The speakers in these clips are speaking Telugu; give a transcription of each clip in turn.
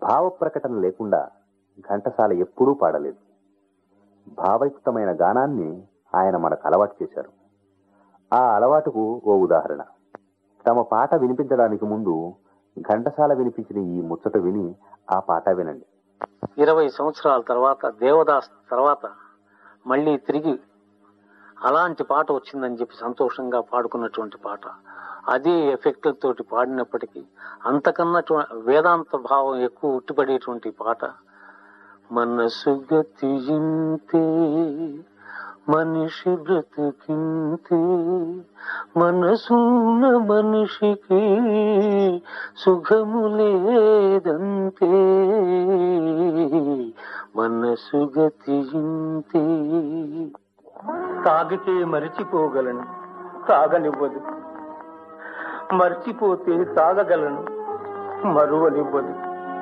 భావ ప్రకటన లేకుండా ఘంటసాల ఎప్పుడూ పాడలేదు భావయుక్తమైన గానాన్ని ఆయన మనకు అలవాటు చేశారు ఆ అలవాటుకు ఓ ఉదాహరణ తమ పాట వినిపించడానికి ముందు ఘంటసాల వినిపించిన ఈ ముచ్చట విని ఆ పాట వినండి ఇరవై సంవత్సరాల తర్వాత దేవదాస్ తర్వాత మళ్ళీ తిరిగి అలాంటి పాట వచ్చిందని చెప్పి సంతోషంగా పాడుకున్నటువంటి పాట అదే ఎఫెక్ట్ తోటి పాడినప్పటికీ అంతకన్నా చూ- వేదాంత భావం ఎక్కువ ఉట్టిపడేటువంటి పాట మనసు గతింతే మనిషి బ్రతికింతే మనసున్న మనిషికి సుఖము లేదంతే మనసు గతింతే తాగితే మరిచిపోగలను తాగనివ్వదు మర్చిపోతే తాగగలను మరువనివ్వదు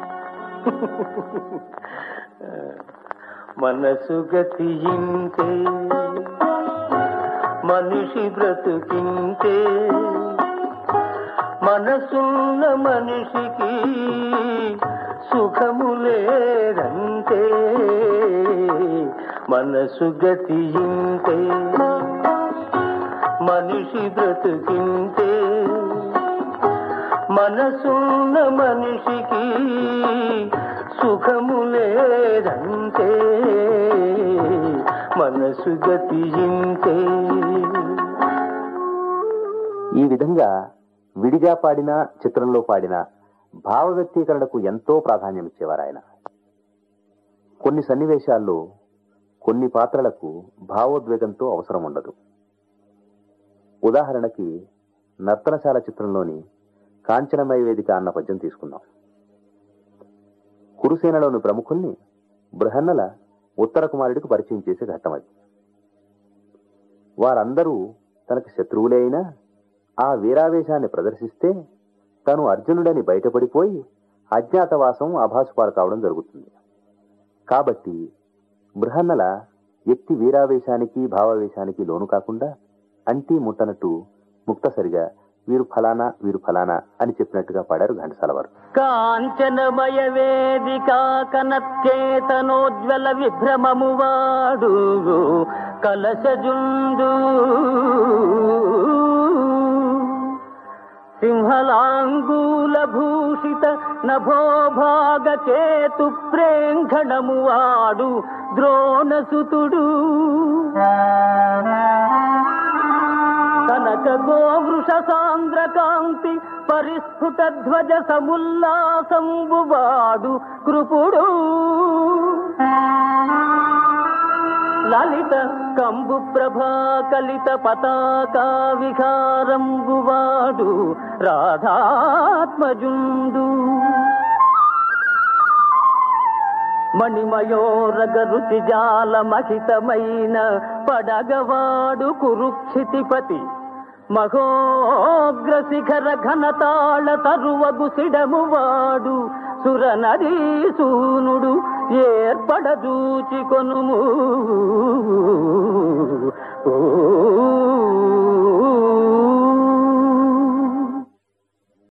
మనసు గతింతే మనిషి బ్రతుకింతే మనసున్న మనిషికి సుఖము లేదంతే మనసు గతింతే మనిషి బ్రతుకింతే మనసున్న మనిషికి సుఖము లేదంతే మనసు గతింతే ఈ విధంగా విడిగా పాడినా చిత్రంలో పాడినా భావ వ్యక్తీకరణకు ఎంతో ప్రాధాన్యం ఇచ్చేవారు ఆయన కొన్ని సన్నివేశాల్లో కొన్ని పాత్రలకు భావోద్వేగంతో అవసరం ఉండదు ఉదాహరణకి నర్తనశాల చిత్రంలోని కాంచనమయ వేదిక అన్న పద్యం తీసుకుందాం కురుసేనలోని ప్రముఖుల్ని బృహన్నల ఉత్తర కుమారుడికి పరిచయం చేసే ఘట్టం అది వారందరూ తనకి శత్రువులే అయినా ఆ వీరావేశాన్ని ప్రదర్శిస్తే తను అర్జునుడని బయటపడిపోయి అజ్ఞాతవాసం అభాసుపాలు కావడం జరుగుతుంది కాబట్టి బృహన్నల ఎత్తి వీరావేశానికి భావావేశానికి లోను కాకుండా అంటీ ముట్టనట్టు ముక్తసరిగా వీరు ఫలానా వీరు ఫలానా అని చెప్పినట్టుగా పాడారు ఘంటసాల వారు కాంచనమయ వేదిక కనచేతనోజ్వల విభ్రమము వాడు కలశజుండు సింహలాంగూల భూషిత నభోభాగ కేతు ప్రేంఘణము వాడు ద్రోణసుతుడు కనక గోవృష సాంద్ర కాంతి పరిస్ఫుట ధ్వజ సముల్లాసంబువాడు కృపుడు లలిత కంబు ప్రభా కలిత పతాకా విహారంబువాడు రాధాత్మజుండు మణిమయోరగ రుచి జాల మహితమైన పడగవాడు కురుక్షితిపతి మహోగ్ర శిఖర ఘనతాళ తరువగు సిడము వాడు సురనదీ సూనుడు ఏర్పడదూచి కొనుము ఓ